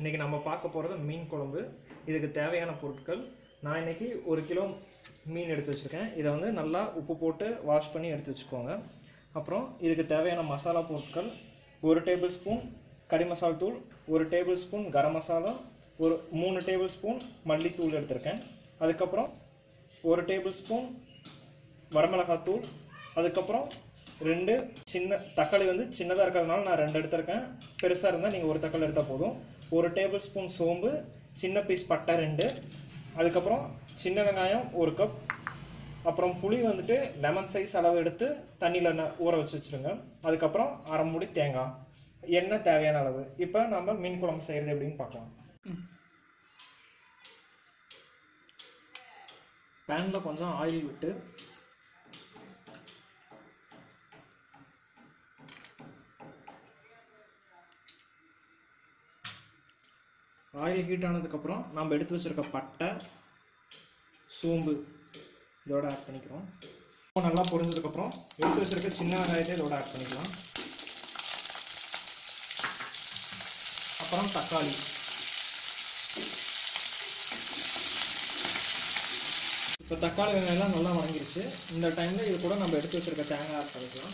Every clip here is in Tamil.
இன்றைக்கி நம்ம பார்க்க போகிறது மீன் குழம்பு இதுக்கு தேவையான பொருட்கள் நான் இன்னைக்கு ஒரு கிலோ மீன் எடுத்து வச்சுருக்கேன் இதை வந்து நல்லா உப்பு போட்டு வாஷ் பண்ணி எடுத்து வச்சுக்கோங்க அப்புறம் இதுக்கு தேவையான மசாலா பொருட்கள் ஒரு டேபிள் ஸ்பூன் கறி மசால் தூள் ஒரு டேபிள் ஸ்பூன் கரம் மசாலா ஒரு மூணு டேபிள் ஸ்பூன் மல்லித்தூள் எடுத்திருக்கேன் அதுக்கப்புறம் ஒரு டேபிள் ஸ்பூன் வரமிளகாத்தூள் அதுக்கப்புறம் ரெண்டு சின்ன தக்காளி வந்து சின்னதாக இருக்கிறதுனால நான் ரெண்டு எடுத்திருக்கேன் பெருசாக இருந்தால் நீங்கள் ஒரு தக்காளி எடுத்தால் போதும் ஒரு டேபிள் ஸ்பூன் சோம்பு சின்ன பீஸ் பட்டை ரெண்டு அதுக்கப்புறம் சின்ன வெங்காயம் ஒரு கப் அப்புறம் புளி வந்துட்டு லெமன் சைஸ் அளவு எடுத்து தண்ணியில் ஊற வச்சு வச்சுருங்க அதுக்கப்புறம் அரை மூடி தேங்காய் எண்ணெய் தேவையான அளவு இப்போ நம்ம மீன் குழம்பு செய்கிறது எப்படின்னு பார்க்கலாம் பேனில் கொஞ்சம் ஆயில் விட்டு ஆயில் ஹீட் ஆனதுக்கப்புறம் நம்ம எடுத்து வச்சிருக்க பட்டை சோம்பு இதோட ஆட் பண்ணிக்கிறோம் இப்போ நல்லா பொரிஞ்சதுக்கப்புறம் எடுத்து வச்சிருக்க சின்ன வெங்காயத்தை இதோட ஆட் பண்ணிக்கலாம் அப்புறம் தக்காளி இப்போ தக்காளி வெங்காயம்லாம் நல்லா வணங்கிருச்சு இந்த டைமில் இது கூட நம்ம எடுத்து வச்சிருக்க தேங்காய் ஆட் பண்ணிக்கலாம்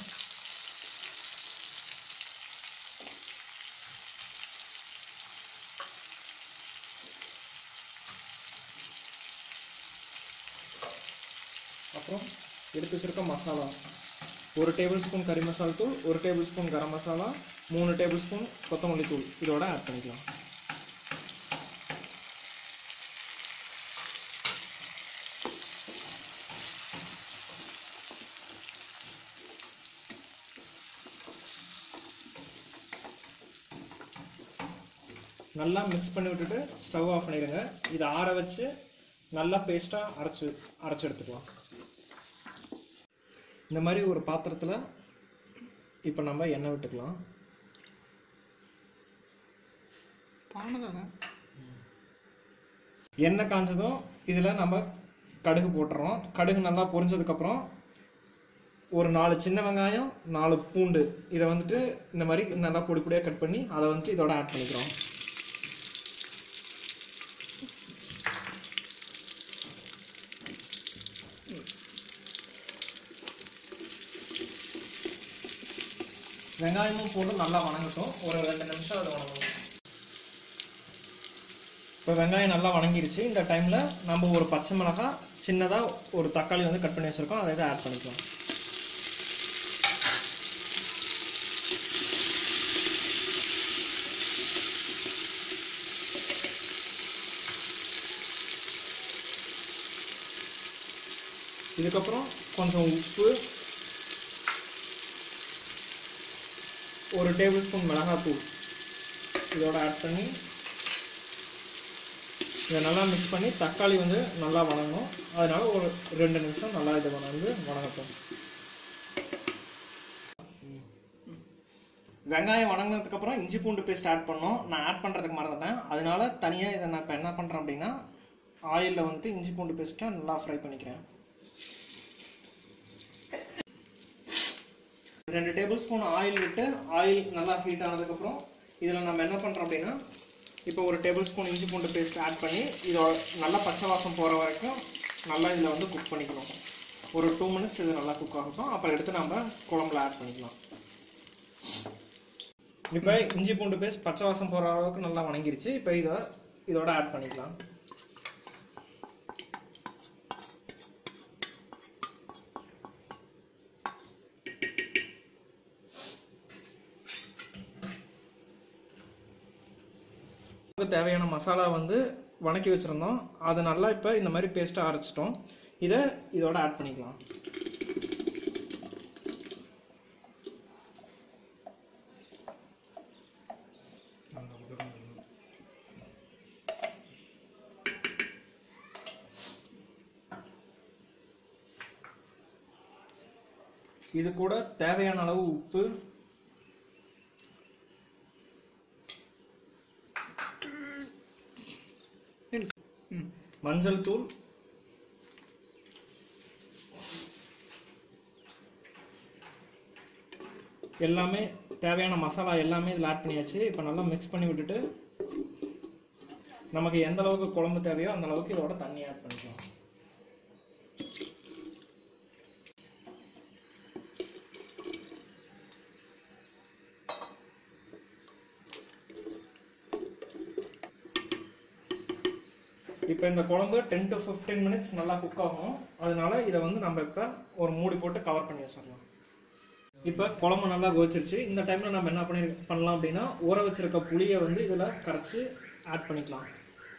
அப்புறம் எடுத்து வச்சிருக்க மசாலா ஒரு டேபிள் ஸ்பூன் கறி மசாலா தூள் ஒரு டேபிள் ஸ்பூன் கரம் மசாலா மூணு டேபிள் ஸ்பூன் கொத்தமல்லி தூள் இதோட ஆட் பண்ணிக்கலாம் நல்லா மிக்ஸ் பண்ணி விட்டுட்டு ஸ்டவ் ஆஃப் பண்ணிடுங்க இதை ஆற வச்சு நல்லா பேஸ்ட்டாக அரைச்சி அரைச்சி எடுத்துக்கலாம் இந்த மாதிரி ஒரு பாத்திரத்தில் இப்போ நம்ம எண்ணெய் விட்டுக்கலாம் பானை தானே எண்ணெய் காஞ்சதும் இதில் நம்ம கடுகு போட்டுறோம் கடுகு நல்லா பொரிஞ்சதுக்கப்புறம் ஒரு நாலு சின்ன வெங்காயம் நாலு பூண்டு இதை வந்துட்டு இந்த மாதிரி நல்லா பொடி பொடியாக கட் பண்ணி அதை வந்துட்டு இதோட ஆட் பண்ணிக்கிறோம் வெங்காயமும் போட்டு நல்லா வணங்கட்டும் ஒரு ரெண்டு நிமிஷம் அதை வணங்கணும் இப்போ வெங்காயம் நல்லா வணங்கிருச்சு இந்த டைமில் நம்ம ஒரு பச்சை மிளகாய் சின்னதாக ஒரு தக்காளி வந்து கட் பண்ணி வச்சுருக்கோம் அதை இதை ஆட் பண்ணிக்கலாம் இதுக்கப்புறம் கொஞ்சம் உப்பு ஒரு டேபிள் ஸ்பூன் மிளகாத்தூள் இதோட ஆட் பண்ணி இதை நல்லா மிக்ஸ் பண்ணி தக்காளி வந்து நல்லா வணங்கணும் அதனால ஒரு ரெண்டு நிமிஷம் நல்லா இதை வந்து வணங்கட்டும் வெங்காயம் வணங்கினதுக்கப்புறம் இஞ்சி பூண்டு பேஸ்ட் ஆட் பண்ணோம் நான் ஆட் பண்ணுறதுக்கு மறந்துட்டேன் அதனால தனியாக இதை நான் இப்போ என்ன பண்ணுறேன் அப்படின்னா ஆயிலில் வந்துட்டு இஞ்சி பூண்டு பேஸ்ட்டை நல்லா ஃப்ரை பண்ணிக்கிறேன் ரெண்டு டேபிள் ஸ்பூன் ஆயில் விட்டு ஆயில் நல்லா ஹீட் ஆனதுக்கப்புறம் இதில் நம்ம என்ன பண்ணுறோம் அப்படின்னா இப்போ ஒரு டேபிள் ஸ்பூன் இஞ்சி பூண்டு பேஸ்ட் ஆட் பண்ணி இதோ நல்லா பச்சை வாசம் போகிற வரைக்கும் நல்லா இதில் வந்து குக் பண்ணிக்கணும் ஒரு டூ மினிட்ஸ் இது நல்லா குக் ஆகட்டும் அப்புறம் எடுத்து நம்ம குழம்புல ஆட் பண்ணிக்கலாம் இப்போ இஞ்சி பூண்டு பேஸ்ட் பச்சை வாசம் போகிற அளவுக்கு நல்லா வணங்கிருச்சு இப்போ இதை இதோட ஆட் பண்ணிக்கலாம் நமக்கு தேவையான மசாலா வந்து வணக்கி வச்சுருந்தோம் அது நல்லா இப்போ இந்த மாதிரி பேஸ்ட்டாக அரைச்சிட்டோம் இதை இதோட ஆட் பண்ணிக்கலாம் இது கூட தேவையான அளவு உப்பு ம் மஞ்சள் தூள் எல்லாமே தேவையான மசாலா எல்லாமே இதில் ஆட் பண்ணியாச்சு இப்போ நல்லா மிக்ஸ் பண்ணி விட்டுட்டு நமக்கு எந்த அளவுக்கு குழம்பு தேவையோ அந்த அளவுக்கு இதோட தண்ணி ஆட் பண்ணிக்கலாம் இப்போ இந்த குழம்பு டென் டு ஃபிஃப்டீன் மினிட்ஸ் நல்லா குக் ஆகும் அதனால இதை வந்து நம்ம இப்போ ஒரு மூடி போட்டு கவர் பண்ணி வச்சிடலாம் இப்போ குழம்பு நல்லா கொதிச்சிருச்சு இந்த டைமில் நம்ம என்ன பண்ணி பண்ணலாம் அப்படின்னா ஊற வச்சிருக்க புளியை வந்து இதில் கரைச்சி ஆட் பண்ணிக்கலாம்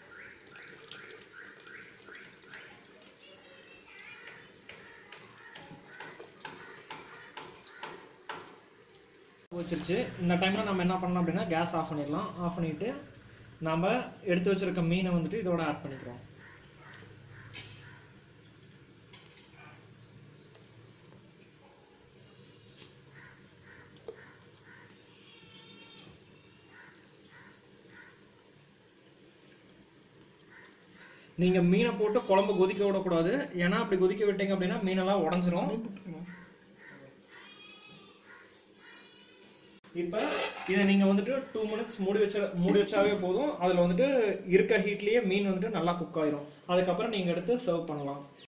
வச்சிருச்சு இந்த டைமில் நம்ம என்ன பண்ணலாம் அப்படின்னா கேஸ் ஆஃப் பண்ணிடலாம் ஆஃப் பண்ணிவிட்டு நம்ம எடுத்து வச்சிருக்க மீனை வந்துட்டு இதோட ஆட் பண்ணிக்கிறோம் நீங்கள் மீனை போட்டு குழம்பு கொதிக்க விடக்கூடாது ஏன்னா அப்படி கொதிக்க விட்டீங்க அப்படின்னா மீனெல்லாம் உடஞ்சிரும் இப்போ இதை நீங்கள் வந்துட்டு டூ மினிட்ஸ் மூடி வச்ச மூடி வச்சாவே போதும் அதில் வந்துட்டு இருக்க ஹீட்லேயே மீன் வந்துட்டு நல்லா குக் ஆயிரும் அதுக்கப்புறம் நீங்கள் எடுத்து சர்வ் பண்ணலாம்